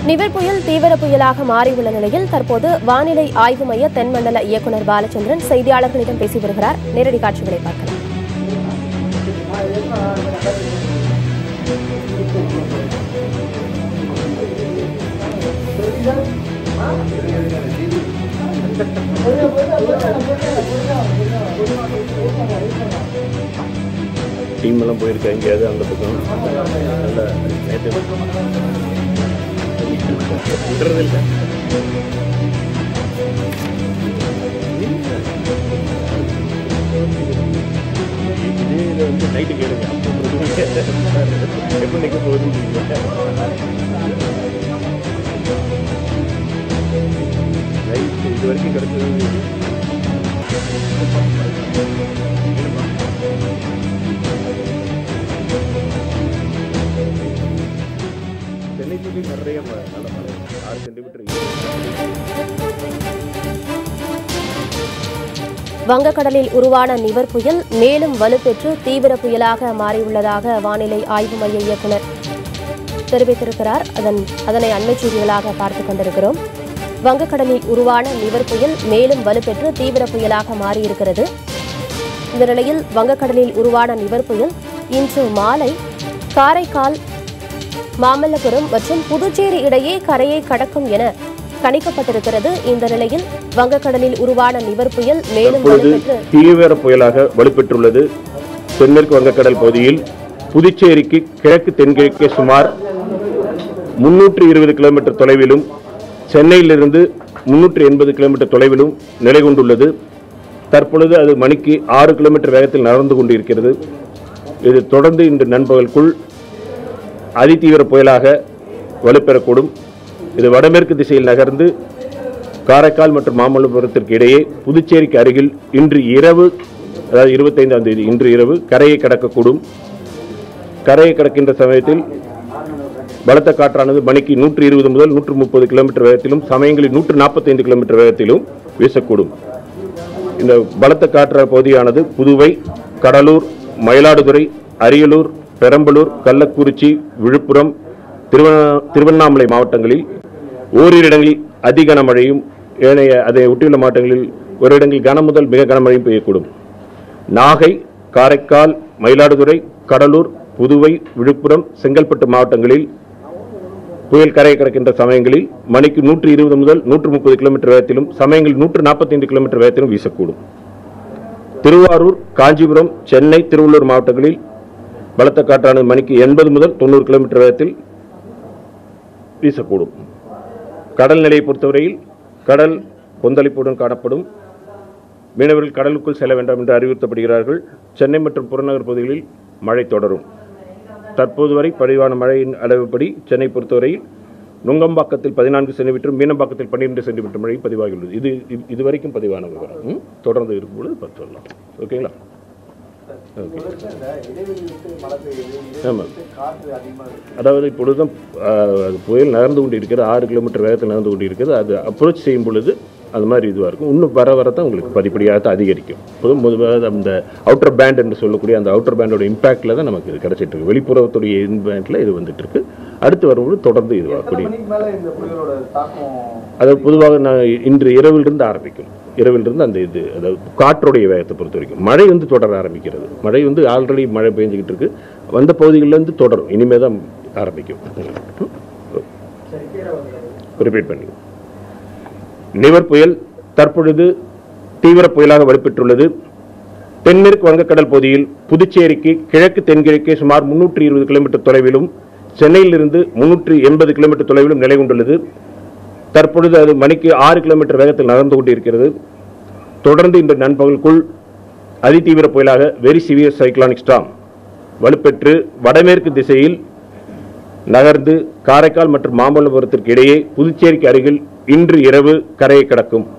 நிவர் புயல் தீவிர புயலாக மாறியுள்ள நிலையில் தற்போது வானிலை ஆய்வு மைய தென்மண்டல இயக்குநர் பாலச்சந்திரன் செய்தியாளர்களிடம் பேசி வருகிறார் நேரடி காட்சிகளை பார்க்கலாம் டீம் எல்லாம் போயிருக்கா எங்கேயாவது அந்த பக்கம் நல்ல நேற்று விடுறது இல்லை இதே இதை வந்து நைட்டு கேளுங்க எப்போ நிற்க போகுதுன்னு லைட் இது வரைக்கும் கிடைச்சது சென்னை சுற்றி நிறைய மழை நல்ல மழை ஆறு சென்டிமீட்டர் வங்கக்கடலில் உருவான நிவர் புயல் மேலும் வலுப்பெற்று தீவிர புயலாக மாறியுள்ளதாக வானிலை ஆய்வு மைய இயக்குநர் தெரிவித்திருக்கிறார் அதன் அதனை அண்மைச் செய்திகளாக பார்த்துக் கொண்டிருக்கிறோம் வங்கக்கடலில் உருவான நிவர் புயல் மேலும் வலுப்பெற்று தீவிர புயலாக மாறியிருக்கிறது இந்த நிலையில் வங்கக்கடலில் உருவான நிவர் புயல் இன்று மாலை காரைக்கால் மாமல்லபுரம் மற்றும் புதுச்சேரி இடையே கரையை கடக்கும் என கணிக்கப்பட்டிருக்கிறது இந்த நிலையில் வங்கக்கடலில் உருவான நிவர் புயல் மேலும் தற்பொழுது வலுப்பெற்று தீவிர புயலாக வலுப்பெற்றுள்ளது தென்மேற்கு வங்கக்கடல் பகுதியில் புதுச்சேரிக்கு கிழக்கு தென்கிழக்கே சுமார் முன்னூற்றி இருபது கிலோமீட்டர் தொலைவிலும் சென்னையிலிருந்து முன்னூற்றி எண்பது கிலோமீட்டர் தொலைவிலும் நிலை கொண்டுள்ளது தற்பொழுது அது மணிக்கு ஆறு கிலோமீட்டர் வேகத்தில் நகர்ந்து கொண்டிருக்கிறது இது தொடர்ந்து இன்று நண்பகலுக்குள் அதிதீவிர புயலாக வலுப்பெறக்கூடும் இது வடமேற்கு திசையில் நகர்ந்து காரைக்கால் மற்றும் மாமல்லபுரத்திற்கு இடையே புதுச்சேரிக்கு அருகில் இன்று இரவு அதாவது இருபத்தைந்தாம் தேதி இன்று இரவு கரையை கடக்கக்கூடும் கரையை கடக்கின்ற சமயத்தில் பலத்த காற்றானது மணிக்கு நூற்றி இருபது முதல் நூற்று முப்பது கிலோமீட்டர் வேகத்திலும் சமயங்களில் நூற்று நாற்பத்தைந்து கிலோமீட்டர் வேகத்திலும் வீசக்கூடும் இந்த பலத்த காற்ற பகுதியானது புதுவை கடலூர் மயிலாடுதுறை அரியலூர் பெரம்பலூர் கள்ளக்குறிச்சி விழுப்புரம் திருவண்ணா- திருவண்ணாமலை மாவட்டங்களில் ஓரிரு இடங்களில் அதி கனமழையும் ஏனைய அதை ஒட்டியுள்ள மாவட்டங்களில் ஒரு இடங்களில் கன முதல் மிக கனமழையும் பெய்யக்கூடும் நாகை காரைக்கால் மயிலாடுதுறை கடலூர் புதுவை விழுப்புரம் செங்கல்பட்டு மாவட்டங்களில் புயல் கரையை கடக்கின்ற சமயங்களில் மணிக்கு நூற்று இருபது முதல் நூற்று முப்பது கிலோமீட்டர் வேகத்திலும் சமயங்களில் நூற்று நாற்பத்தைந்து கிலோமீட்டர் வேகத்திலும் வீசக்கூடும் திருவாரூர் காஞ்சிபுரம் சென்னை திருவள்ளூர் மாவட்டங்களில் பலத்த காற்றானது மணிக்கு எண்பது முதல் தொண்ணூறு கிலோமீட்டர் வேகத்தில் வீசக்கூடும் கடல் நிலையை பொறுத்தவரையில் கடல் கொந்தளிப்புடன் காணப்படும் மீனவர்கள் கடலுக்குள் செல்ல வேண்டாம் என்று அறிவுறுத்தப்படுகிறார்கள் சென்னை மற்றும் புறநகர் பகுதிகளில் மழை தொடரும் தற்போது வரை பதிவான மழையின் அளவுப்படி சென்னை பொறுத்தவரையில் நுங்கம்பாக்கத்தில் பதினான்கு சென்டிமீட்டர் மீனம்பாக்கத்தில் பன்னிரெண்டு சென்டிமீட்டர் மழை பதிவாகியுள்ளது இது இது- இதுவரைக்கும் பதிவான விவரம் ம்? தொடர்ந்து இருக்கும்பொழுது பார்த்து சொல்லலாம் ஓகேங்களா ஓகே ஆமாம் அதாவது இப்பொழுதுதான் ஆஹ், அது புயல் நகர்ந்து கொண்டு இருக்கிறது ஆறு கிலோமீட்டர் வேகத்தில் நகர்ந்து கொண்டு இருக்கிறது அது அப்ரோச் செய்யும் பொழுது அது மாதிரி இதுவாக இருக்கும் இன்னும் வர வர தான் உங்களுக்கு படிப்படியாக தான் அதிகரிக்கும் பொது முதலாவது அந்த அவுட்டர் பேண்ட் என்று சொல்லக்கூடிய அந்த அவுட்டர் பேண்டோட இம்பாக்டில் தான் நமக்கு இது கிடைச்சிட்டு இருக்கு வெளிப்புறத்துடைய இம்பேக்டில் இது வந்துட்டு இருக்கு அடுத்து வரும்போது தொடர்ந்து இது வரக்கூடிய மணிக்கு மேல இந்த புயலோட தாக்கம் அது பொதுவாக நான் இன்று இரவிலிருந்து ஆரம்பிக்கும் இரவிலிருந்து அந்த இது அதாவது காற்றுடைய வேகத்தை பொறுத்த வரைக்கும் மழை வந்து தொடர ஆரம்பிக்கிறது மழை வந்து ஆல்ரெடி மழை பெஞ்சிக்கிட்டு இருக்கு வந்த பகுதிகளிலேருந்து தொடரும் இனிமே தான் ஆரம்பிக்கும் ரிப்பீட் பண்ணி நிவர் புயல் தற்பொழுது தீவிர புயலாக வலுப்பெற்றுள்ளது தென்மேற்கு வங்கக்கடல் பகுதியில் புதுச்சேரிக்கு கிழக்கு தென்கிழக்கே சுமார் முன்னூற்றி இருபது கிலோமீட்டர் தொலைவிலும் சென்னையிலிருந்து முன்னூற்றி எண்பது கிலோமீட்டர் தொலைவிலும் நிலை கொண்டுள்ளது தற்பொழுது அது மணிக்கு ஆறு கிலோமீட்டர் வேகத்தில் நகர்ந்து கொண்டிருக்கிறது தொடர்ந்து இன்று நண்பகலுக்குள் அதிதீவிர புயலாக வெரி சிவியர் சைக்ளானிக் ஸ்டாம் வலுப்பெற்று வடமேற்கு திசையில் நகர்ந்து காரைக்கால் மற்றும் மாமல்லபுரத்திற்கு இடையே புதுச்சேரிக்கு அருகில் இன்று இரவு கரையை கடக்கும்